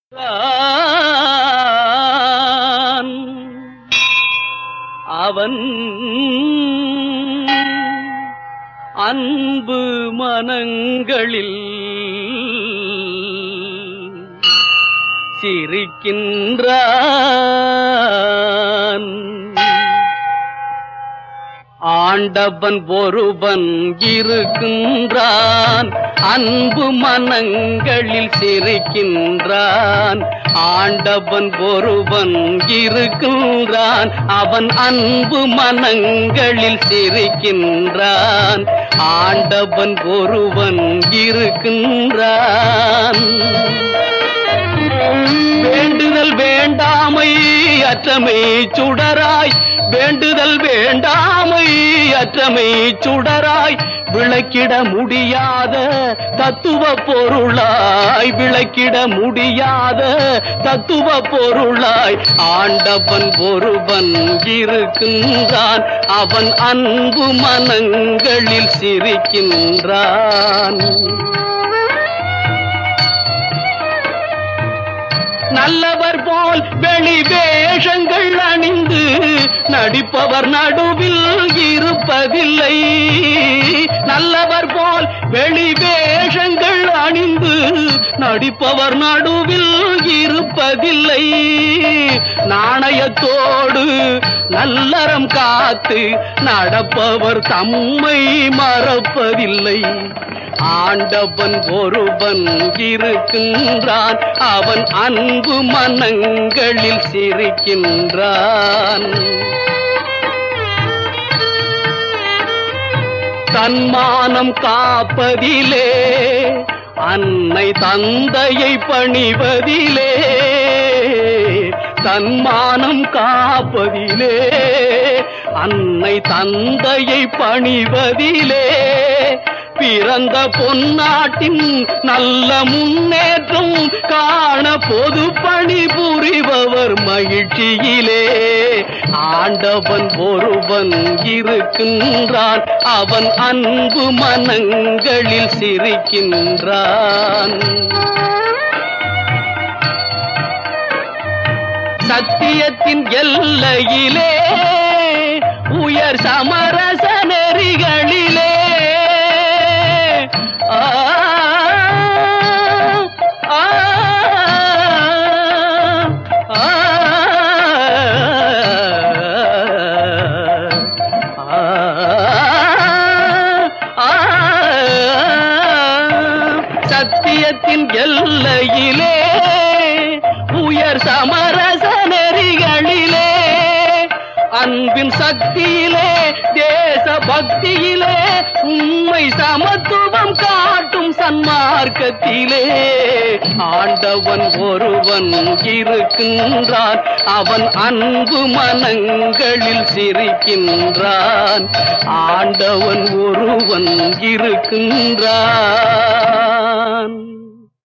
தான். அவன் அன்பு மனங்களில் சிரிக்கின்றான் ஆண்டவன் ஒருவன் இருக்கின்றான் அன்பு மனங்களில் சிரிக்கின்றான் ஆண்டவன் ஒருவன் இருக்கின்றான் அவன் அன்பு மனங்களில் சிரிக்கின்றான் ஆண்டவன் ஒருவன் இருக்கின்றான் வேண்டுதல் வேண்டாமை அற்றமை சுடராய் வேண்டுதல் வேண்டாமை அற்றமை சுடராய் விளக்கிட முடியாத தத்துவ பொருளாய் விளக்கிட முடியாத தத்துவ பொருளாய் ஆண்டவன் ஒருவன் இருக்கின்றான் அவன் அன்பு மனங்களில் சிரிக்கின்றான் நல்லவர் போல் வெளி வேஷங்கள் அணிந்து நடிப்பவர் நடுவில் இருப்பதில்லை நல்லவர் போல் வெளி வேஷங்கள் அணிந்து நடிப்பவர் நடுவில் இருப்பதில்லை நாணயத்தோடு நல்லறம் காத்து நடப்பவர் தம்மை மறப்பதில்லை ஆண்டவன் ஒருவன் இருக்கின்றான் அவன் அன்பு மனங்களில் சிரிக்கின்றான் தன்மானம் காப்பதிலே அன்னை தந்தையை பணிவதிலே தன்மானம் காப்பதிலே அன்னை தந்தையை பணிவதிலே பிறந்த பொன்னாட்டின் நல்ல முன்னேற்றம் காண பொது பணி புரிபவர் மகிழ்ச்சியிலே ஆண்டவன் ஒருவன் இருக்கின்றான் அவன் அன்பு மனங்களில் சிரிக்கின்றான் சத்தியத்தின் எல்லையிலே உயர் சமரச நெறிகளிலே ஆ, ஆ, ஆ, ஆ, சத்தியத்தின் எல்லையிலே உயர் சமரச நெறிகளிலே அன்பின் சக்தியிலே தேச பக்தியிலே உண்மை சமத்துவம் காட்டும் சன்மார்க்கத்திலே ஆண்டவன் ஒருவன் இருக்கின்றான் அவன் அன்பு மனங்களில் சிரிக்கின்றான் ஆண்டவன் ஒருவன் இருக்கின்றான்